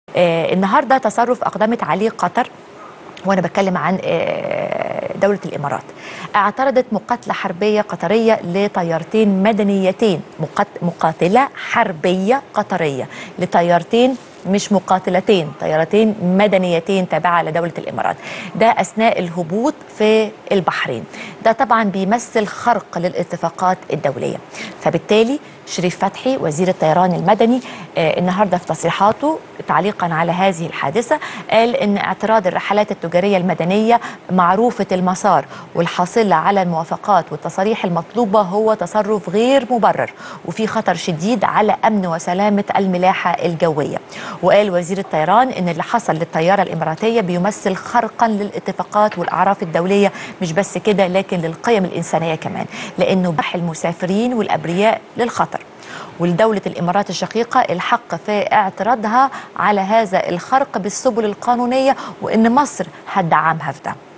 آه النهارده تصرف اقدمت عليه قطر وانا بتكلم عن آه، دوله الامارات اعترضت مقاتله حربيه قطريه لطيارتين مدنيتين مقات- مقاتله حربيه قطريه لطيارتين مش مقاتلتين طيارتين مدنيتين تابعة لدولة الإمارات ده أثناء الهبوط في البحرين ده طبعا بيمثل خرق للاتفاقات الدولية فبالتالي شريف فتحي وزير الطيران المدني آه النهارده في تصريحاته تعليقا على هذه الحادثه قال ان اعتراض الرحلات التجاريه المدنيه معروفه المسار والحاصله على الموافقات والتصاريح المطلوبه هو تصرف غير مبرر وفي خطر شديد على امن وسلامه الملاحه الجويه وقال وزير الطيران ان اللي حصل للطياره الاماراتيه بيمثل خرقا للاتفاقات والاعراف الدوليه مش بس كده لكن للقيم الانسانيه كمان لانه بح المسافرين والابرياء للخطر ولدولة الإمارات الشقيقة الحق في اعتراضها على هذا الخرق بالسبل القانونية وإن مصر هتدعمها في ده